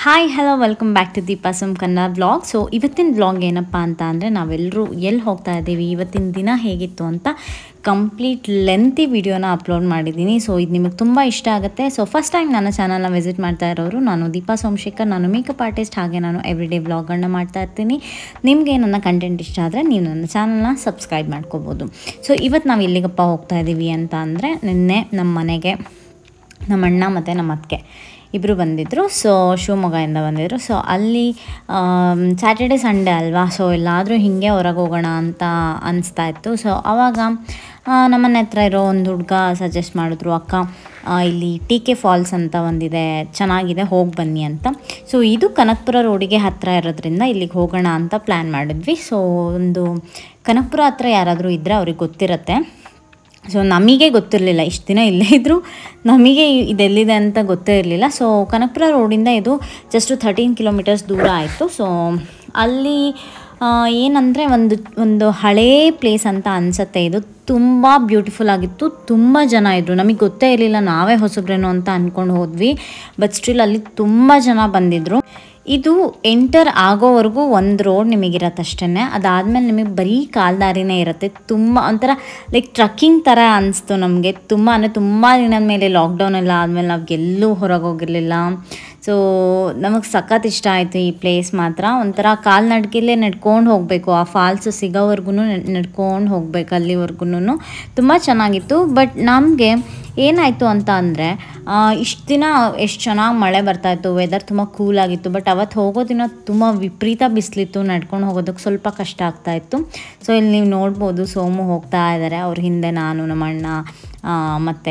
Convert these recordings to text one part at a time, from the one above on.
Hi hello welcome back to Deepasom Kannada vlog so ಇವತ್ತಿನ vlog ಏನಪ್ಪ ಅಂತ ಅಂದರೆ ನಾವೆಲ್ಲರೂ ಎಲ್ಲಿ ಹೋಗ್ತಾ ಇದ್ದೀವಿ ಇವತ್ತಿನ ದಿನ ಹೇಗಿತ್ತು ಅಂತ ಕಂಪ್ಲೀಟ್ ಲೆಂತಿ ವಿಡಿಯೋನ ಅಪ್ಲೋಡ್ ಮಾಡಿದ್ದೀನಿ ಸೊ ಇದು ನಿಮಗೆ ತುಂಬ ಇಷ್ಟ ಆಗುತ್ತೆ ಸೊ ಫಸ್ಟ್ ಟೈಮ್ ನನ್ನ ಚಾನಲ್ನ ವಿಸಿಟ್ ಮಾಡ್ತಾ ಇರೋರು ನಾನು ದೀಪಾ ಸೋಮಶೇಖರ್ ನಾನು ಮೇಕಪ್ ಆರ್ಟಿಸ್ಟ್ ಹಾಗೆ ನಾನು ಎವ್ರಿ ಡೇ ವ್ಲಾಗ್ಗಳನ್ನ ಮಾಡ್ತಾ ಇರ್ತೀನಿ ನಿಮಗೆ ನನ್ನ ಕಂಟೆಂಟ್ ಇಷ್ಟ ಆದರೆ ನೀವು ನನ್ನ ಚಾನಲ್ನ ಸಬ್ಸ್ಕ್ರೈಬ್ ಮಾಡ್ಕೋಬೋದು ಸೊ ಇವತ್ತು ನಾವು ಎಲ್ಲಿಗಪ್ಪ ಹೋಗ್ತಾ ಇದ್ದೀವಿ ಅಂತ ಅಂದರೆ ನಿನ್ನೆ ನಮ್ಮ ಮನೆಗೆ ನಮ್ಮ ಅಣ್ಣ ಮತ್ತು ನಮ್ಮ ಅತ್ತಿಗೆ ಇಬ್ಬರು ಬಂದಿದ್ದರು ಸೊ ಶಿವಮೊಗ್ಗದಿಂದ ಬಂದಿದ್ದರು ಸೊ ಅಲ್ಲಿ ಸ್ಯಾಟರ್ಡೆ ಸಂಡೇ ಅಲ್ವಾ ಸೊ ಎಲ್ಲಾದರೂ ಹೀಗೆ ಹೊರಗೆ ಹೋಗೋಣ ಅಂತ ಅನಿಸ್ತಾ ಇತ್ತು ಸೊ ಆವಾಗ ನಮ್ಮನೆ ಹತ್ರ ಇರೋ ಒಂದು ಹುಡುಗ ಸಜೆಸ್ಟ್ ಮಾಡಿದ್ರು ಅಕ್ಕ ಆ, ಇಲ್ಲಿ ಟಿ ಕೆ ಫಾಲ್ಸ್ ಅಂತ ಒಂದಿದೆ ಚೆನ್ನಾಗಿದೆ ಹೋಗಿ ಬನ್ನಿ ಅಂತ ಸೊ ಇದು ಕನಕಪುರ ರೋಡಿಗೆ ಹತ್ತಿರ ಇರೋದ್ರಿಂದ ಇಲ್ಲಿಗೆ ಹೋಗೋಣ ಅಂತ ಪ್ಲ್ಯಾನ್ ಮಾಡಿದ್ವಿ ಸೊ ಒಂದು ಕನಕಪುರ ಹತ್ರ ಯಾರಾದರೂ ಇದ್ದರೆ ಅವ್ರಿಗೆ ಗೊತ್ತಿರತ್ತೆ ಸೊ ನಮಗೆ ಗೊತ್ತಿರಲಿಲ್ಲ ಇಷ್ಟು ದಿನ ಇಲ್ಲೇ ಇದ್ದರೂ ನಮಗೆ ಇದೆಲ್ಲಿದೆ ಅಂತ ಗೊತ್ತೇ ಇರಲಿಲ್ಲ ಸೊ ಕನಕಪುರ ರೋಡಿಂದ ಇದು ಜಸ್ಟ್ ಥರ್ಟೀನ್ ಕಿಲೋಮೀಟರ್ಸ್ ದೂರ ಆಯಿತು ಸೊ ಅಲ್ಲಿ ಆ, ಏನಂದರೆ ಒಂದು ಒಂದು ಹಳೇ ಪ್ಲೇಸ್ ಅಂತ ಅನಿಸುತ್ತೆ ಇದು ತುಂಬ ಬ್ಯೂಟಿಫುಲ್ ಆಗಿತ್ತು ತುಂಬ ಜನ ಇದ್ದರು ನಮಗೆ ಗೊತ್ತೇ ಇರಲಿಲ್ಲ ನಾವೇ ಹೊಸಬ್ರೇನೋ ಅಂತ ಅಂದ್ಕೊಂಡು ಹೋದ್ವಿ ಬಟ್ ಸ್ಟಿಲ್ ಅಲ್ಲಿ ತುಂಬ ಜನ ಬಂದಿದ್ದರು ಇದು ಎಂಟರ್ ಆಗೋವರೆಗೂ ಒಂದು ರೋಡ್ ನಿಮಗಿರತ್ತೆ ಅಷ್ಟೇ ಅದಾದಮೇಲೆ ನಿಮಗೆ ಬರೀ ಕಾಲ್ದಾರಿನೇ ಇರುತ್ತೆ ತುಂಬ ಒಂಥರ ಲೈಕ್ ಟ್ರಕ್ಕಿಂಗ್ ಥರ ಅನಿಸ್ತು ನಮಗೆ ತುಂಬ ಅಂದರೆ ತುಂಬ ದಿನದ ಮೇಲೆ ಲಾಕ್ಡೌನ್ ಎಲ್ಲ ಆದಮೇಲೆ ನಾವು ಎಲ್ಲೂ ಹೊರಗೆ ಹೋಗಿರಲಿಲ್ಲ ಸೊ ನಮಗೆ ಸಖತ್ ಇಷ್ಟ ಆಯಿತು ಈ ಪ್ಲೇಸ್ ಮಾತ್ರ ಒಂಥರ ಕಾಲ್ನಡಿಗೆಲ್ಲೇ ನಡ್ಕೊಂಡು ಹೋಗಬೇಕು ಆ ಫಾಲ್ಸ್ ಸಿಗೋವರೆಗೂ ನಡ್ಕೊಂಡು ಹೋಗ್ಬೇಕು ಅಲ್ಲಿವರೆಗೂ ತುಂಬ ಚೆನ್ನಾಗಿತ್ತು ಬಟ್ ನಮಗೆ ಏನಾಯಿತು ಅಂತ ಅಂದರೆ ಇಷ್ಟು ದಿನ ಎಷ್ಟು ಚೆನ್ನಾಗಿ ಮಳೆ ಬರ್ತಾಯಿತ್ತು ವೆದರ್ ತುಂಬ ಕೂಲ್ ಆಗಿತ್ತು ಬಟ್ ಅವತ್ತು ಹೋಗೋ ದಿನ ತುಂಬ ವಿಪರೀತ ಬಿಸಿಲಿತ್ತು ನಡ್ಕೊಂಡು ಹೋಗೋದಕ್ಕೆ ಸ್ವಲ್ಪ ಕಷ್ಟ ಆಗ್ತಾಯಿತ್ತು ಸೊ ಇಲ್ಲಿ ನೀವು ನೋಡ್ಬೋದು ಸೋಮು ಹೋಗ್ತಾ ಇದ್ದಾರೆ ಅವ್ರ ಹಿಂದೆ ನಾನು ನಮ್ಮ ಅಣ್ಣ ಮತ್ತು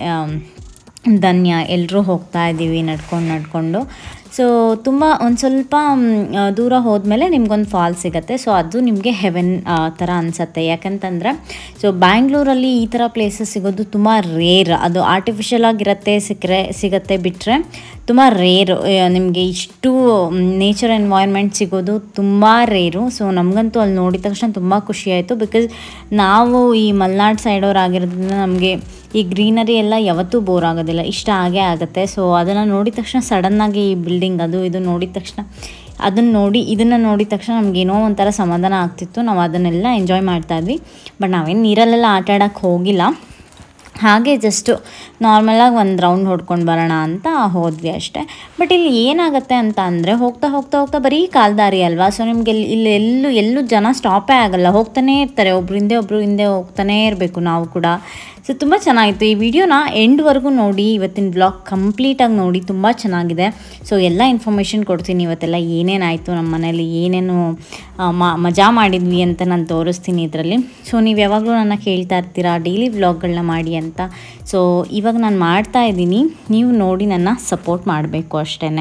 ಧನ್ಯ ಎಲ್ಲರೂ ಹೋಗ್ತಾ ಇದ್ದೀವಿ ನಡ್ಕೊಂಡು ನಡ್ಕೊಂಡು ಸೊ ತುಂಬ ಒಂದು ಸ್ವಲ್ಪ ಮ್, ಆ, ದೂರ ಹೋದ್ಮೇಲೆ ನಿಮ್ಗೊಂದು ಫಾಲ್ ಸಿಗುತ್ತೆ ಸೊ ಅದು ನಿಮಗೆ ಹೆವೆನ್ ಥರ ಅನಿಸತ್ತೆ ಯಾಕಂತಂದರೆ ಸೊ ಬ್ಯಾಂಗ್ಳೂರಲ್ಲಿ ಈ ಥರ ಪ್ಲೇಸಸ್ ಸಿಗೋದು ತುಂಬ ರೇರ್ ಅದು ಆರ್ಟಿಫಿಷಿಯಲ್ ಆಗಿರುತ್ತೆ ಸಿಕ್ಕರೆ ಸಿಗತ್ತೆ ಬಿಟ್ಟರೆ ತುಂಬ ರೇರು ನಿಮಗೆ ಇಷ್ಟು ನೇಚರ್ ಎನ್ವೈರ್ಮೆಂಟ್ ಸಿಗೋದು ತುಂಬ ರೇರು ಸೊ ನಮಗಂತೂ ಅಲ್ಲಿ ನೋಡಿದ ತಕ್ಷಣ ತುಂಬ ಖುಷಿ ಆಯಿತು ಬಿಕಾಸ್ ನಾವು ಈ ಮಲೆನಾಡು ಸೈಡವ್ರು ಆಗಿರೋದ್ರಿಂದ ನಮಗೆ ಈ ಗ್ರೀನರಿ ಎಲ್ಲ ಯಾವತ್ತೂ ಬೋರ್ ಆಗೋದಿಲ್ಲ ಇಷ್ಟ ಆಗೇ ಆಗುತ್ತೆ ಸೊ ಅದನ್ನು ನೋಡಿದ ತಕ್ಷಣ ಸಡನ್ನಾಗಿ ಈ ಬಿಲ್ಡಿಂಗ್ ಅದು ಇದು ನೋಡಿದ ತಕ್ಷಣ ಅದನ್ನು ನೋಡಿ ಇದನ್ನು ನೋಡಿದ ತಕ್ಷಣ ನಮಗೇನೋ ಒಂಥರ ಸಮಾಧಾನ ಆಗ್ತಿತ್ತು ನಾವು ಅದನ್ನೆಲ್ಲ ಎಂಜಾಯ್ ಮಾಡ್ತಾಯಿದ್ವಿ ಬಟ್ ನಾವೇನು ನೀರಲ್ಲೆಲ್ಲ ಆಟ ಆಡೋಕ್ಕೆ ಹೋಗಿಲ್ಲ ಹಾಗೆ ಜಸ್ಟು ನಾರ್ಮಲಾಗಿ ಒಂದು ರೌಂಡ್ ಹೊಡ್ಕೊಂಡು ಬರೋಣ ಅಂತ ಹೋದ್ವಿ ಅಷ್ಟೇ ಬಟ್ ಇಲ್ಲಿ ಏನಾಗುತ್ತೆ ಅಂತ ಅಂದರೆ ಹೋಗ್ತಾ ಹೋಗ್ತಾ ಹೋಗ್ತಾ ಬರೀ ಕಾಲ್ದಾರಿ ಅಲ್ವಾ ಸೊ ನಿಮಗೆ ಇಲ್ಲಿ ಇಲ್ಲಿ ಎಲ್ಲೂ ಎಲ್ಲೂ ಜನ ಸ್ಟಾಪೇ ಆಗಲ್ಲ ಹೋಗ್ತಾನೇ ಇರ್ತಾರೆ ಒಬ್ರು ಹಿಂದೆ ಒಬ್ರು ಹಿಂದೆ ಹೋಗ್ತಾನೇ ಇರಬೇಕು ನಾವು ಕೂಡ ಸೊ ತುಂಬ ಚೆನ್ನಾಗಿತ್ತು ಈ ವಿಡಿಯೋನ ಎಂಡ್ವರೆಗೂ ನೋಡಿ ಇವತ್ತಿನ ಬ್ಲಾಗ್ ಕಂಪ್ಲೀಟಾಗಿ ನೋಡಿ ತುಂಬ ಚೆನ್ನಾಗಿದೆ ಸೊ ಎಲ್ಲ ಇನ್ಫಾರ್ಮೇಷನ್ ಕೊಡ್ತೀನಿ ಇವತ್ತೆಲ್ಲ ಏನೇನಾಯಿತು ನಮ್ಮ ಮನೇಲಿ ಏನೇನು ಆ, ಮ- ಮಜಾ ಮಾಡಿದ್ವಿ ಅಂತ ನಾನು ತೋರಿಸ್ತೀನಿ ಇದರಲ್ಲಿ ಸೊ ನೀವು ಯಾವಾಗಲೂ ನನ್ನ ಕೇಳ್ತಾ ಇರ್ತೀರಾ ಡೈಲಿ ವ್ಲಾಗ್ಗಳನ್ನ ಮಾಡಿ ಅಂತ ಸೊ ಇವಾಗ ನಾನು ಮಾಡ್ತಾ ಇದ್ದೀನಿ ನೀವು ನೋಡಿ ನನ್ನ ಸಪೋರ್ಟ್ ಮಾಡಬೇಕು ಅಷ್ಟೇ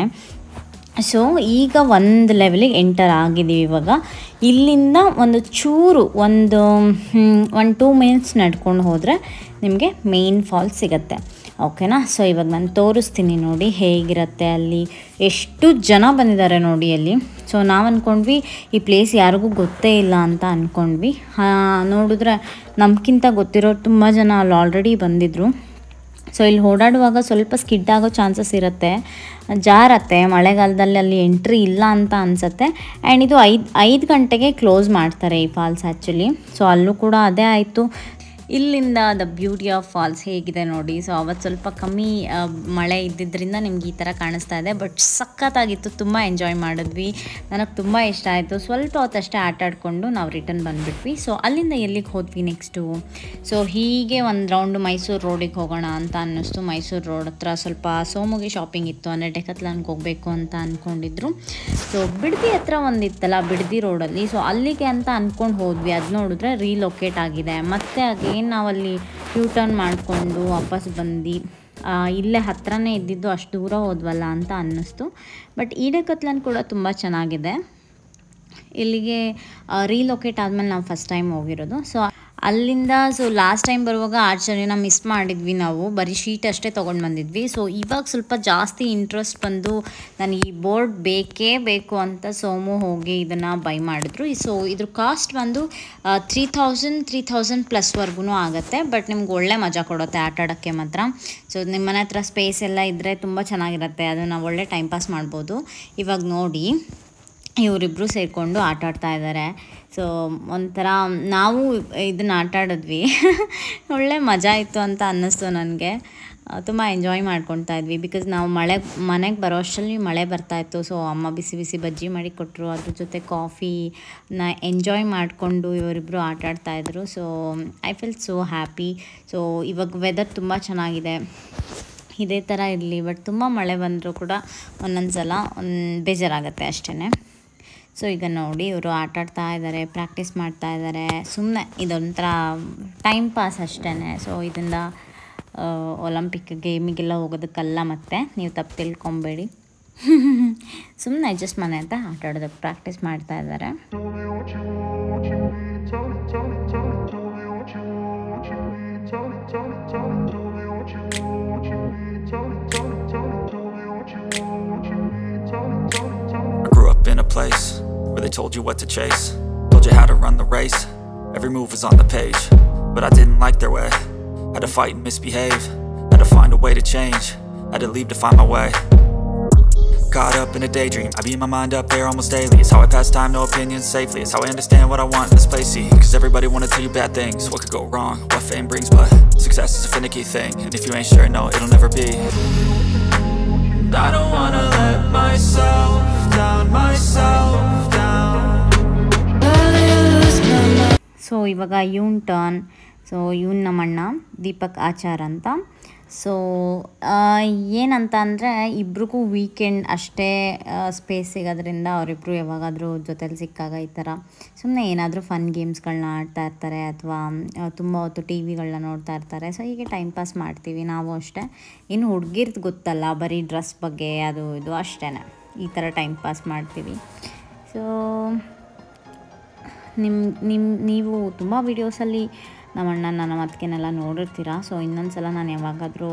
ಸೊ ಈಗ ಒಂದು ಲೆವೆಲಿಗೆ ಎಂಟರ್ ಆಗಿದ್ದೀವಿ ಇವಾಗ ಇಲ್ಲಿಂದ ಒಂದು ಚೂರು ಒಂದು ಒಂದು ಟೂ ಮಿನಿಟ್ಸ್ ನಡ್ಕೊಂಡು ಹೋದರೆ ನಿಮಗೆ ಮೇನ್ ಫಾಲ್ಸ್ ಸಿಗತ್ತೆ ಓಕೆನಾ ಸೊ ಇವಾಗ ನಾನು ತೋರಿಸ್ತೀನಿ ನೋಡಿ ಹೇಗಿರುತ್ತೆ ಅಲ್ಲಿ ಎಷ್ಟು ಜನ ಬಂದಿದ್ದಾರೆ ನೋಡಿ ಅಲ್ಲಿ ಸೊ ನಾವು ಅಂದ್ಕೊಂಡ್ವಿ ಈ ಪ್ಲೇಸ್ ಯಾರಿಗೂ ಗೊತ್ತೇ ಇಲ್ಲ ಅಂತ ಅಂದ್ಕೊಂಡ್ವಿ ನೋಡಿದ್ರೆ ನಮಗಿಂತ ಗೊತ್ತಿರೋ ತುಂಬ ಜನ ಅಲ್ಲಿ ಆಲ್ರೆಡಿ ಬಂದಿದ್ದರು ಸೊ ಇಲ್ಲಿ ಓಡಾಡುವಾಗ ಸ್ವಲ್ಪ ಸ್ಕಿಡ್ ಆಗೋ ಚಾನ್ಸಸ್ ಇರುತ್ತೆ ಜಾರತ್ತೆ ಮಳೆಗಾಲದಲ್ಲಿ ಅಲ್ಲಿ ಎಂಟ್ರಿ ಇಲ್ಲ ಅಂತ ಅನಿಸುತ್ತೆ ಆ್ಯಂಡ್ ಇದು ಐದು ಐದು ಗಂಟೆಗೆ ಕ್ಲೋಸ್ ಮಾಡ್ತಾರೆ ಈ ಫಾಲ್ಸ್ ಆ್ಯಕ್ಚುಲಿ ಸೊ ಅಲ್ಲೂ ಕೂಡ ಅದೇ ಆಯಿತು ಇಲ್ಲಿಂದ ದ ಬ್ಯೂಟಿ ಆಫ್ ಫಾಲ್ಸ್ ಹೇಗಿದೆ ನೋಡಿ ಸೊ ಅವತ್ತು ಸ್ವಲ್ಪ ಕಮ್ಮಿ ಆ, ಮಳೆ ಇದ್ದಿದ್ದರಿಂದ ನಿಮ್ಗೆ ಈ ಥರ ಕಾಣಿಸ್ತಾ ಇದೆ ಬಟ್ ಸಖತ್ತಾಗಿತ್ತು ತುಂಬ ಎಂಜಾಯ್ ಮಾಡಿದ್ವಿ ನನಗೆ ತುಂಬ ಇಷ್ಟ ಆಯಿತು ಸ್ವಲ್ಪ ಹೊತ್ತಷ್ಟೇ ಆಟ ಆಡಿಕೊಂಡು ನಾವು ರಿಟರ್ನ್ ಬಂದುಬಿಟ್ವಿ ಸೊ ಅಲ್ಲಿಂದ ಎಲ್ಲಿಗೆ ಹೋದ್ವಿ ನೆಕ್ಸ್ಟು ಸೊ ಹೀಗೆ ಒಂದು ರೌಂಡ್ ಮೈಸೂರು ರೋಡಿಗೆ ಹೋಗೋಣ ಅಂತ ಅನ್ನಿಸ್ತು ಮೈಸೂರು ರೋಡ್ ಹತ್ರ ಸ್ವಲ್ಪ ಸೋಮುಗೆ ಶಾಪಿಂಗ್ ಇತ್ತು ಅಂದರೆ ಡೆಕತ್ಲಾನ್ಗೆ ಹೋಗಬೇಕು ಅಂತ ಅಂದ್ಕೊಂಡಿದ್ರು ಸೊ ಬಿಡದಿ ಹತ್ರ ಒಂದಿತ್ತಲ್ಲ ಬಿಡದಿ ರೋಡಲ್ಲಿ ಸೊ ಅಲ್ಲಿಗೆ ಅಂತ ಅಂದ್ಕೊಂಡು ಹೋದ್ವಿ ಅದು ನೋಡಿದ್ರೆ ರೀಲೊಕೇಟ್ ಆಗಿದೆ ಮತ್ತೆ ಅಗೇನ್ ನಾವಲ್ಲಿ ಯೂ ಟರ್ನ್ ಮಾಡಿಕೊಂಡು ವಾಪಸ್ ಬಂದು ಆ, ಇಲ್ಲೇ ಹತ್ರನೇ ಇದ್ದಿದ್ದು ಅಷ್ಟು ದೂರ ಹೋದ್ವಲ್ಲ ಅಂತ ಅನ್ನಿಸ್ತು ಬಟ್ ಈಡಕತ್ಲನ್ ಕೂಡ ತುಂಬ ಚೆನ್ನಾಗಿದೆ ಇಲ್ಲಿಗೆ ರೀಲೊಕೇಟ್ ಆದಮೇಲೆ ನಾವು ಫಸ್ಟ್ ಟೈಮ್ ಹೋಗಿರೋದು ಸೊ ಅಲ್ಲಿಂದ ಸೊ ಲಾಸ್ಟ್ ಟೈಮ್ ಬರುವಾಗ ಆರ್ಚರಿನ ಮಿಸ್ ಮಾಡಿದ್ವಿ ನಾವು ಬರೀ ಶೀಟ್ ಅಷ್ಟೇ ತೊಗೊಂಡು ಬಂದಿದ್ವಿ ಸೊ ಇವಾಗ ಸ್ವಲ್ಪ ಜಾಸ್ತಿ ಇಂಟ್ರೆಸ್ಟ್ ಬಂದು ನನಗೆ ಈ ಬೋರ್ಡ್ ಬೇಕೇ ಬೇಕು ಅಂತ ಸೋಮು ಹೋಗಿ ಇದನ್ನು ಬೈ ಮಾಡಿದ್ರು ಸೊ ಇದ್ರ ಕಾಸ್ಟ್ ಬಂದು ತ್ರೀ ಥೌಸಂಡ್ ತ್ರೀ ಥೌಸಂಡ್ ಪ್ಲಸ್ವರೆಗೂ ಆಗುತ್ತೆ ಬಟ್ ನಿಮ್ಗೆ ಒಳ್ಳೆ ಮಜಾ ಕೊಡುತ್ತೆ ಆಟ ಆಡೋಕ್ಕೆ ಮಾತ್ರ ಸೊ ನಿಮ್ಮ ಮನೆ ಹತ್ರ ಸ್ಪೇಸ್ ಎಲ್ಲ ಇದ್ದರೆ ತುಂಬ ಚೆನ್ನಾಗಿರುತ್ತೆ ಅದನ್ನು ಒಳ್ಳೆ ಟೈಮ್ ಪಾಸ್ ಮಾಡ್ಬೋದು ಇವಾಗ ನೋಡಿ ಇವರಿಬ್ಬರು ಸೇರಿಕೊಂಡು ಆಟ ಆಡ್ತಾ ಇದ್ದಾರೆ ಸೊ ಒಂಥರ ನಾವು ಇದನ್ನ ಆಟ ಆಡಿದ್ವಿ ಒಳ್ಳೆ ಮಜಾ ಇತ್ತು ಅಂತ ಅನ್ನಿಸ್ತು ನನಗೆ ತುಂಬ ಎಂಜಾಯ್ ಮಾಡ್ಕೊತಾ ಇದ್ವಿ ಬಿಕಾಸ್ ನಾವು ಮಳೆ ಮನೆಗೆ ಬರೋ ಅಷ್ಟರಲ್ಲಿ ಮಳೆ ಬರ್ತಾಯಿತ್ತು ಸೊ ಅಮ್ಮ ಬಿಸಿ ಬಿಸಿ ಬಜ್ಜಿ ಮಾಡಿ ಕೊಟ್ಟರು ಅದ್ರ ಜೊತೆ ಕಾಫಿನ ಎಂಜಾಯ್ ಮಾಡಿಕೊಂಡು ಇವರಿಬ್ಬರು ಆಟ ಆಡ್ತಾಯಿದ್ರು so I feel so happy so ಇವಾಗ ವೆದರ್ ತುಂಬ ಚೆನ್ನಾಗಿದೆ ಇದೇ ಥರ ಇರಲಿ ಬಟ್ ತುಂಬ ಮಳೆ ಬಂದರೂ ಕೂಡ ಒಂದೊಂದು ಸಲ ಒಂದು ಬೇಜಾರಾಗುತ್ತೆ ಅಷ್ಟೇ ಸೊ ಈಗ ನೋಡಿ ಇವರು ಆಟ ಆಡ್ತಾ ಇದ್ದಾರೆ ಪ್ರಾಕ್ಟೀಸ್ ಮಾಡ್ತಾ ಇದ್ದಾರೆ ಸುಮ್ಮನೆ ಇದೊಂಥರ ಟೈಮ್ ಪಾಸ್ ಅಷ್ಟೇ ಸೊ ಇದರಿಂದ ಒಲಂಪಿಕ್ ಗೇಮಿಗೆಲ್ಲ ಹೋಗೋದಕ್ಕಲ್ಲ ಮತ್ತೆ ನೀವು ತಪ್ಪು ತಿಳ್ಕೊಬೇಡಿ ಸುಮ್ಮನೆ ಅಡ್ಜಸ್ಟ್ ಮನೆ ಅಂತ ಆಟ ಆಡೋದಕ್ಕೆ ಪ್ರಾಕ್ಟೀಸ್ ಮಾಡ್ತಾ ಇದ್ದಾರೆ Tell me what you want, what you need. Tell me, tell me, tell me, tell me, tell me what you need. Tell me, tell me, tell me, tell me what you want, what you need. Tell me, tell me, tell me. I grew up in a place where they told you what to chase, told you how to run the race. Every move was on the page, but I didn't like their way. Had to fight and misbehave, had to find a way to change, had to leave to find my way. Caught up in a daydream, I beat my mind up there almost daily. It's how I pass time, no opinions safely. It's how I understand what I want in this place. See, cause everybody wanna tell you bad things, what could go wrong, what fame brings, but success is a finicky thing. And if you ain't sure, no, it'll never be. And I don't wanna let myself down, myself down. So ಇವಾಗ ಇವನ್ turn so ಇವನ್ ನಮ್ಮಣ್ಣ ದೀಪಕ್ ಆಚಾರ್ ಅಂತ so ಏನಂತ ಅಂದರೆ ಇಬ್ರಿಗೂ weekend ಅಷ್ಟೇ space ಸಿಗೋದ್ರಿಂದ ಅವರಿಬ್ಬರು ಯಾವಾಗಾದರೂ ಜೊತೆಲಿ ಸಿಕ್ಕಾಗ ಈ ಥರ ಸುಮ್ಮನೆ ಏನಾದರೂ ಫನ್ ಗೇಮ್ಸ್ಗಳನ್ನ ಆಡ್ತಾ ಇರ್ತಾರೆ ಅಥವಾ ತುಂಬ ಹೊತ್ತು ಟಿ ವಿಗಳನ್ನ ನೋಡ್ತಾ ಇರ್ತಾರೆ ಸೊ ಹೀಗೆ ಟೈಮ್ ಪಾಸ್ ಮಾಡ್ತೀವಿ ನಾವು ಅಷ್ಟೇ ಇನ್ನು ಹುಡುಗಿರ್ದು ಗೊತ್ತಲ್ಲ ಬರೀ ಡ್ರೆಸ್ ಬಗ್ಗೆ ಅದು ಇದು ಅಷ್ಟೇ ಈ ಥರ ಟೈಮ್ ಪಾಸ್ ಮಾಡ್ತೀವಿ ಸೊ ನಿಮ್ಮ ನಿಮ್ಮ ನೀವು ತುಂಬ ವೀಡಿಯೋಸಲ್ಲಿ ನಮ್ಮ ಅಣ್ಣ ನನ್ನ ಮತ್ಕೆನೆಲ್ಲ ನೋಡಿರ್ತೀರ ಸೊ ಇನ್ನೊಂದು ಸಲ ನಾನು ಯಾವಾಗಾದರೂ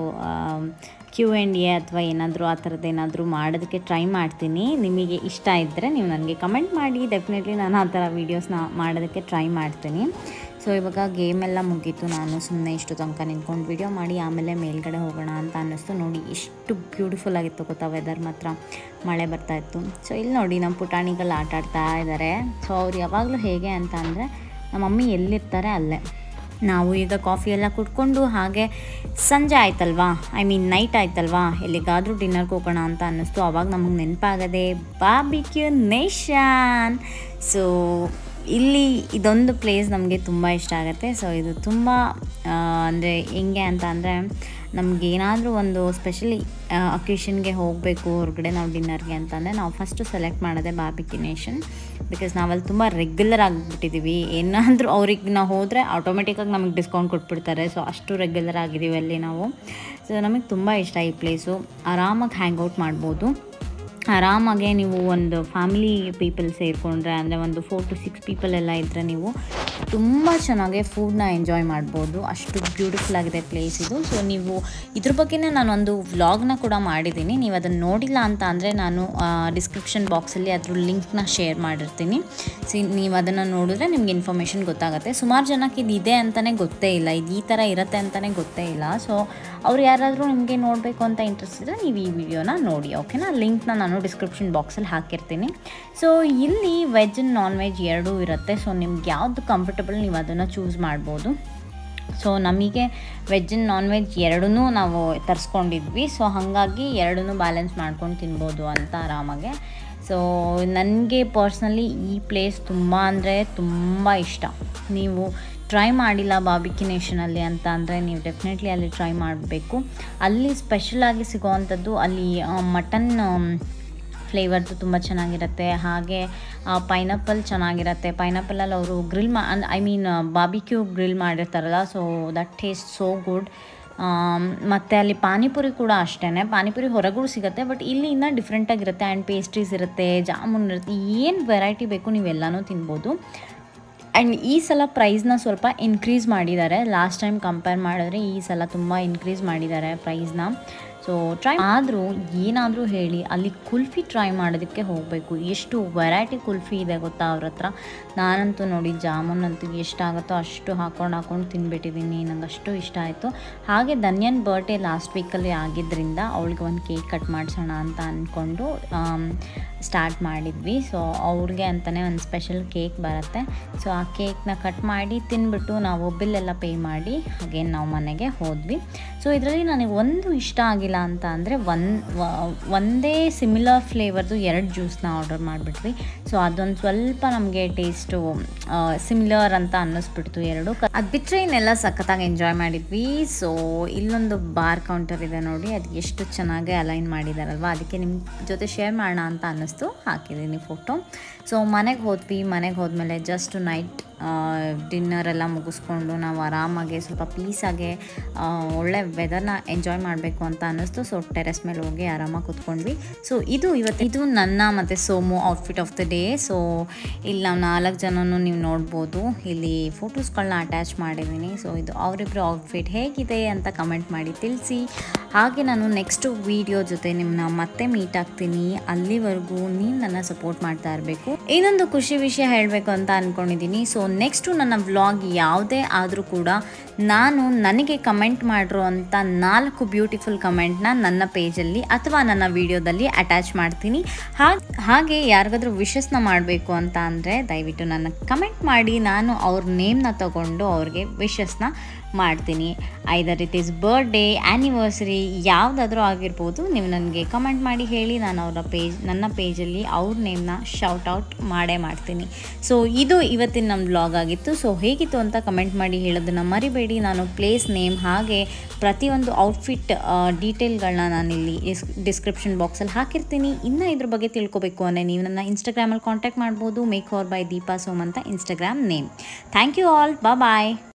ಕ್ಯೂ ಆ್ಯಂಡ್ ಎ ಅಥವಾ ಏನಾದರೂ ಆ ಥರದ್ದು ಏನಾದರೂ ಮಾಡೋದಕ್ಕೆ ಟ್ರೈ ಮಾಡ್ತೀನಿ ನಿಮಗೆ ಇಷ್ಟ ಇದ್ದರೆ ನೀವು ನನಗೆ ಕಮೆಂಟ್ ಮಾಡಿ ಡೆಫಿನೆಟ್ಲಿ ನಾನು ಆ ಥರ ವೀಡಿಯೋಸ್ನ ಮಾಡೋದಕ್ಕೆ ಟ್ರೈ ಮಾಡ್ತೀನಿ ಸೊ ಇವಾಗ ಗೇಮ್ ಎಲ್ಲ ಮುಗೀತು ನಾನು ಸುಮ್ಮನೆ ಇಷ್ಟು ತನಕ ನಿಂತ್ಕೊಂಡು ವಿಡಿಯೋ ಮಾಡಿ ಆಮೇಲೆ ಮೇಲ್ಗಡೆ ಹೋಗೋಣ ಅಂತ ಅನ್ನಿಸ್ತು ನೋಡಿ ಎಷ್ಟು ಬ್ಯೂಟಿಫುಲ್ ಆಗಿತ್ತು ಗೊತ್ತಾ ವೆದರ್ ಮಾತ್ರ ಮಳೆ ಬರ್ತಾಯಿತ್ತು ಸೊ ಇಲ್ಲಿ ನೋಡಿ ನಮ್ಮ ಪುಟಾಣಿಗಳು ಆಟ ಆಡ್ತಾ ಇದ್ದಾರೆ ಸೊ ಅವ್ರು ಯಾವಾಗಲೂ ಹೇಗೆ ಅಂತ ಅಂದರೆ ನಮ್ಮ ಮಮ್ಮಿ ಎಲ್ಲಿರ್ತಾರೆ ಅಲ್ಲೇ ನಾವು ಈಗ ಕಾಫಿ ಎಲ್ಲ ಕುಡ್ಕೊಂಡು ಹಾಗೆ ಸಂಜೆ ಆಯ್ತಲ್ವಾ ಐ ಮೀನ್ ನೈಟ್ ಆಯ್ತಲ್ವಾ ಎಲ್ಲಿಗಾದರೂ ಡಿನ್ನರ್ಗೆ ಹೋಗೋಣ ಅಂತ ಅನ್ನಿಸ್ತು ಅವಾಗ ನಮಗೆ ನೆನಪಾಗದೆ ಬಾಬಿಕ್ಯೂ ನೇಷನ್ ಸೊ ಇಲ್ಲಿ ಇದೊಂದು ಪ್ಲೇಸ್ ನಮಗೆ ತುಂಬ ಇಷ್ಟ ಆಗುತ್ತೆ ಸೊ ಇದು ತುಂಬ ಅಂದರೆ ಹೆಂಗೆ ಅಂತ ಅಂದರೆ ನಮ್ಗೆ ಏನಾದರೂ ಒಂದು ಸ್ಪೆಷಲಿ ಅಕೇಶನ್ಗೆ ಹೋಗಬೇಕು ಹೊರಗಡೆ ನಾವು ಡಿನ್ನರ್ಗೆ ಅಂತಂದರೆ ನಾವು ಫಸ್ಟು ಸೆಲೆಕ್ಟ್ ಮಾಡೋದೇ ಬಾಬಿಕ್ಯೂ ನೇಷನ್ ಬಿಕಾಸ್ ನಾವಲ್ಲಿ ತುಂಬ ರೆಗ್ಯುಲರ್ ಆಗಿಬಿಟ್ಟಿದ್ದೀವಿ ಏನಾದರೂ ಅವ್ರಿಗೆ ನಾವು ಹೋದರೆ ಆಟೋಮೆಟಿಕ್ಕಾಗಿ ನಮಗೆ ಡಿಸ್ಕೌಂಟ್ ಕೊಟ್ಬಿಡ್ತಾರೆ ಸೊ ಅಷ್ಟು ರೆಗ್ಯುಲರ್ ಆಗಿದ್ದೀವಿ ಅಲ್ಲಿ ನಾವು ಸೊ ನಮಗೆ ತುಂಬ ಇಷ್ಟ ಈ ಪ್ಲೇಸು ಆರಾಮಾಗಿ ಹ್ಯಾಂಗ್ ಔಟ್ ಮಾಡ್ಬೋದು ಆರಾಮಾಗೆ ನೀವು ಒಂದು ಫ್ಯಾಮಿಲಿ ಪೀಪಲ್ ಸೇರಿಕೊಂಡ್ರೆ ಅಂದರೆ ಒಂದು ಫೋರ್ ಟು ಸಿಕ್ಸ್ ಪೀಪಲ್ ಎಲ್ಲ ಇದ್ದರೆ ನೀವು ತುಂಬ ಚೆನ್ನಾಗಿ ಫುಡ್ನ ಎಂಜಾಯ್ ಮಾಡ್ಬೋದು ಅಷ್ಟು ಬ್ಯೂಟಿಫುಲ್ ಆಗಿದೆ ಪ್ಲೇಸ್ ಇದು ಸೊ ನೀವು ಇದ್ರ ಬಗ್ಗೆನೇ ನಾನೊಂದು ವ್ಲಾಗ್ನ ಕೂಡ ಮಾಡಿದ್ದೀನಿ ನೀವು ಅದನ್ನು ನೋಡಿಲ್ಲ ಅಂತ ಅಂದರೆ ನಾನು ಡಿಸ್ಕ್ರಿಪ್ಷನ್ ಬಾಕ್ಸಲ್ಲಿ ಅದ್ರ ಲಿಂಕ್ನ ಶೇರ್ ಮಾಡಿರ್ತೀನಿ ಸಿ ನೀವು ಅದನ್ನು ನೋಡಿದ್ರೆ ನಿಮ್ಗೆ ಇನ್ಫಾರ್ಮೇಷನ್ ಗೊತ್ತಾಗುತ್ತೆ ಸುಮಾರು ಜನಕ್ಕೆ ಇದು ಇದೆ ಅಂತಲೇ ಗೊತ್ತೇ ಇಲ್ಲ ಇದು ಈ ಥರ ಇರುತ್ತೆ ಅಂತಲೇ ಗೊತ್ತೇ ಇಲ್ಲ ಸೊ ಅವ್ರು ಯಾರಾದರೂ ನಿಮಗೆ ನೋಡಬೇಕು ಅಂತ ಇಂಟ್ರೆಸ್ಟ್ ಇದ್ದರೆ ನೀವು ಈ ವಿಡಿಯೋನ ನೋಡಿ ಓಕೆನಾ ಲಿಂಕ್ನ ನಾನು ಡಿಸ್ಕ್ರಿಪ್ಷನ್ ಬಾಕ್ಸಲ್ಲಿ ಹಾಕಿರ್ತೀನಿ ಸೊ ಇಲ್ಲಿ ವೆಜ್ ನಾನ್ ವೆಜ್ ಎರಡೂ ಇರುತ್ತೆ ಸೊ ನಿಮ್ಗೆ ಯಾವುದು ಕಂಫರ್ಟಬಲ್ ನೀವು ಅದನ್ನು ಚೂಸ್ ಮಾಡ್ಬೋದು ಸೊ ನಮಗೆ ವೆಜ್ ಆ್ಯಂಡ್ ನಾನ್ ವೆಜ್ ಎರಡೂ ನಾವು ತರಿಸ್ಕೊಂಡಿದ್ವಿ ಸೊ ಹಾಗಾಗಿ ಎರಡೂ ಬ್ಯಾಲೆನ್ಸ್ ಮಾಡ್ಕೊಂಡು ತಿನ್ಬೋದು ಅಂತ ಆರಾಮಾಗೆ ಸೊ ನನಗೆ ಪರ್ಸ್ನಲಿ ಈ ಪ್ಲೇಸ್ ತುಂಬ ಅಂದರೆ ತುಂಬ ಇಷ್ಟ ನೀವು ಟ್ರೈ ಮಾಡಿಲ್ಲ ಬಾಬಿಕಿನೇಷನಲ್ಲಿ ಅಂತ ಅಂದರೆ ನೀವು ಡೆಫಿನೆಟ್ಲಿ ಅಲ್ಲಿ ಟ್ರೈ ಮಾಡಬೇಕು ಅಲ್ಲಿ ಸ್ಪೆಷಲಾಗಿ ಸಿಗೋವಂಥದ್ದು ಅಲ್ಲಿ ಮಟನ್ ಫ್ಲೇವರ್ದು ತುಂಬ ಚೆನ್ನಾಗಿರುತ್ತೆ ಹಾಗೆ ಪೈನಾಪಲ್ ಚೆನ್ನಾಗಿರುತ್ತೆ ಪೈನಾಪಲಲ್ಲಿ ಅವರು ಗ್ರಿಲ್ ಮಾ ಐ ಮೀನ್ ಬಾಬಿಕ್ಯೂ ಗ್ರಿಲ್ ಮಾಡಿರ್ತಾರಲ್ಲ so that taste so good ಮತ್ತು ಅಲ್ಲಿ ಪಾನಿಪುರಿ ಕೂಡ ಅಷ್ಟೇ ಪಾನಿಪುರಿ ಹೊರಗೂ ಸಿಗುತ್ತೆ ಬಟ್ ಇಲ್ಲಿ ಇನ್ನೂ ಡಿಫ್ರೆಂಟಾಗಿರುತ್ತೆ ಆ್ಯಂಡ್ ಪೇಸ್ಟ್ರೀಸ್ ಇರುತ್ತೆ ಜಾಮೂನ್ ಇರುತ್ತೆ ಏನು ವೆರೈಟಿ ಬೇಕು ನೀವೆಲ್ಲನೂ ತಿನ್ಬೋದು ಆ್ಯಂಡ್ ಈ ಸಲ ಪ್ರೈಸ್ನ ಸ್ವಲ್ಪ ಇನ್ಕ್ರೀಸ್ ಮಾಡಿದ್ದಾರೆ ಲಾಸ್ಟ್ ಟೈಮ್ ಕಂಪೇರ್ ಮಾಡಿದ್ರೆ ಈ ಸಲ ತುಂಬ ಇನ್ಕ್ರೀಸ್ ಮಾಡಿದ್ದಾರೆ ಪ್ರೈಸ್ನ ಸೊ ಟ್ರೈ ಆದರೂ ಏನಾದರೂ ಹೇಳಿ ಅಲ್ಲಿ ಕುಲ್ಫಿ ಟ್ರೈ ಮಾಡೋದಕ್ಕೆ ಹೋಗಬೇಕು ಎಷ್ಟು ವೆರೈಟಿ ಕುಲ್ಫಿ ಇದೆ ಗೊತ್ತಾ ಅವ್ರ ಹತ್ರ ನಾನಂತೂ ನೋಡಿ ಜಾಮೂನ್ ಅಂತೂ ಎಷ್ಟಾಗುತ್ತೋ ಅಷ್ಟು ಹಾಕೊಂಡು ಹಾಕೊಂಡು ತಿನ್ಬಿಟ್ಟಿದ್ದೀನಿ ನಂಗೆ ಅಷ್ಟು ಇಷ್ಟ ಆಯಿತು ಹಾಗೆ ಧನ್ಯನ್ ಬರ್ಡೇ ಲಾಸ್ಟ್ ವೀಕಲ್ಲಿ ಆಗಿದ್ದರಿಂದ ಅವಳಿಗೆ ಒಂದು ಕೇಕ್ ಕಟ್ ಮಾಡಿಸೋಣ ಅಂತ ಅಂದ್ಕೊಂಡು ಸ್ಟಾರ್ಟ್ ಮಾಡಿದ್ವಿ ಸೊ ಅವ್ರಿಗೆ ಅಂತಲೇ ಒಂದು ಸ್ಪೆಷಲ್ ಕೇಕ್ ಬರುತ್ತೆ ಸೊ ಆ ಕೇಕ್ನ ಕಟ್ ಮಾಡಿ ತಿನ್ಬಿಟ್ಟು ನಾವು ಬಿಲ್ಲೆಲ್ಲ ಪೇ ಮಾಡಿ ಹಾಗೆ ನಾವು ಮನೆಗೆ ಹೋದ್ವಿ ಸೊ ಇದರಲ್ಲಿ ನನಗೆ ಒಂದು ಇಷ್ಟ ಆಗಿಲ್ಲ ಅಂತ ಅಂದರೆ ಒಂದು ಒಂದೇ ಸಿಮಿಲರ್ ಫ್ಲೇವರ್ದು ಎರಡು ಜ್ಯೂಸ್ನ ಆರ್ಡರ್ ಮಾಡಿಬಿಟ್ವಿ ಸೊ ಅದೊಂದು ಸ್ವಲ್ಪ ನಮಗೆ ಟೇಸ್ಟು ಸಿಮಿಲರ್ ಅಂತ ಅನ್ನಿಸ್ಬಿಡ್ತು ಎರಡು ಅದು ಬಿಟ್ಟರೆ ಇನ್ನೆಲ್ಲ ಸಖತ್ತಾಗಿ ಎಂಜಾಯ್ ಮಾಡಿದ್ವಿ ಸೊ ಇಲ್ಲೊಂದು ಬಾರ್ ಕೌಂಟರ್ ಇದೆ ನೋಡಿ ಅದು ಎಷ್ಟು ಚೆನ್ನಾಗಿ ಅಲೈನ್ ಮಾಡಿದಾರಲ್ವ ಅದಕ್ಕೆ ನಿಮ್ಮ ಜೊತೆ ಶೇರ್ ಮಾಡೋಣ ಅಂತ ಅನ್ನಿಸ್ತು ಹಾಕಿದ್ದೀನಿ ಫೋಟೋ ಸೊ ಮನೆಗೆ ಹೋದ್ವಿ ಮನೆಗೆ ಹೋದ್ಮೇಲೆ ಜಸ್ಟ್ ನೈಟ್ ಡಿನ್ನರ್ ಎಲ್ಲ ಮುಗಿಸ್ಕೊಂಡು ನಾವು ಆರಾಮಾಗಿ ಸ್ವಲ್ಪ ಪೀಸಾಗೆ ಒಳ್ಳೆ ವೆದರ್ನ ಎಂಜಾಯ್ ಮಾಡಬೇಕು ಅಂತ ಅನ್ನಿಸ್ತು ಸೊ ಟೆರೆಸ್ ಮೇಲೆ ಹೋಗಿ ಆರಾಮಾಗಿ ಕೂತ್ಕೊಂಡ್ವಿ ಸೊ ಇದು ಇವತ್ತು ಇದು ನನ್ನ ಮತ್ತು Somu outfit of the day so ಇಲ್ಲಿ ನಾವು ನಾಲ್ಕು ಜನನೂ ನೀವು ನೋಡ್ಬೋದು ಇಲ್ಲಿ ಫೋಟೋಸ್ಗಳನ್ನ ಅಟ್ಯಾಚ್ ಮಾಡಿದ್ದೀನಿ ಸೊ ಇದು ಅವರಿಬ್ಬರು ಔಟ್ಫಿಟ್ ಹೇಗಿದೆ ಅಂತ ಕಮೆಂಟ್ ಮಾಡಿ ತಿಳಿಸಿ ಹಾಗೆ ನಾನು ನೆಕ್ಸ್ಟ್ ವೀಡಿಯೋ ಜೊತೆ ನಿಮ್ಮನ್ನ ಮತ್ತೆ ಮೀಟ್ ಆಗ್ತೀನಿ ಅಲ್ಲಿವರೆಗೂ ನೀವು ನನ್ನ ಸಪೋರ್ಟ್ ಮಾಡ್ತಾ ಇರಬೇಕು ಇನ್ನೊಂದು ಖುಷಿ ವಿಷಯ ಹೇಳಬೇಕು ಅಂತ ಅಂದ್ಕೊಂಡಿದ್ದೀನಿ ಸೊ ನೆಕ್ಸ್ಟು ನನ್ನ ವ್ಲಾಗ್ ಯಾವುದೇ ಆದರೂ ಕೂಡ ನಾನು ನನಗೆ ಕಮೆಂಟ್ ಮಾಡಿರೋ ಅಂಥ ನಾಲ್ಕು ಬ್ಯೂಟಿಫುಲ್ ಕಮೆಂಟ್ನ ನನ್ನ ಪೇಜಲ್ಲಿ ಅಥವಾ ನನ್ನ ವಿಡಿಯೋದಲ್ಲಿ ಅಟ್ಯಾಚ್ ಮಾಡ್ತೀನಿ ಹಾಗೆ ಯಾರಿಗಾದ್ರೂ ವಿಶಸ್ನ ಮಾಡಬೇಕು ಅಂತ ಅಂದರೆ ದಯವಿಟ್ಟು ನನ್ನ ಕಮೆಂಟ್ ಮಾಡಿ ನಾನು ಅವ್ರ ನೇಮ್ನ ತಗೊಂಡು ಅವ್ರಿಗೆ ವಿಶಸ್ನ ಮಾಡ್ತೀನಿ either it is birthday anniversary ಯಾವುದಾದ್ರೂ ಆಗಿರ್ಬೋದು ನೀವು ನನಗೆ ಕಮೆಂಟ್ ಮಾಡಿ ಹೇಳಿ ನಾನು ಅವರ ಪೇಜ್ ನನ್ನ ಪೇಜಲ್ಲಿ ಅವ್ರ ನೇಮ್ನ ಶೌಟ್ ಔಟ್ ಮಾಡೇ ಮಾಡ್ತೀನಿ ಸೊ ಇದು ಇವತ್ತಿನ ನಮ್ಮ ಬ್ಲಾಗ್ ಆಗಿತ್ತು ಸೊ ಹೇಗಿತ್ತು ಅಂತ ಕಮೆಂಟ್ ಮಾಡಿ ಹೇಳೋದನ್ನು ಮರಿಬೇಡಿ ನಾನು ಪ್ಲೇಸ್ ನೇಮ್ ಹಾಗೆ ಪ್ರತಿಯೊಂದು ಔಟ್ಫಿಟ್ ಡೀಟೇಲ್ಗಳನ್ನ ನಾನಿಲ್ಲಿ ಡಿಸ್ಕ್ರಿಪ್ಷನ್ ಬಾಕ್ಸಲ್ಲಿ ಹಾಕಿರ್ತೀನಿ ಇನ್ನು ಇದ್ರ ಬಗ್ಗೆ ತಿಳ್ಕೊಬೇಕು ಅಂದರೆ ನೀವು ನನ್ನ ಇನ್ಸ್ಟಾಗ್ರಾಮಲ್ಲಿ ಕಾಂಟ್ಯಾಕ್ಟ್ ಮಾಡ್ಬೋದು makeover by Deepa Som ಅಂತ Instagram name thank you all ಬಾ ಬಾಯ್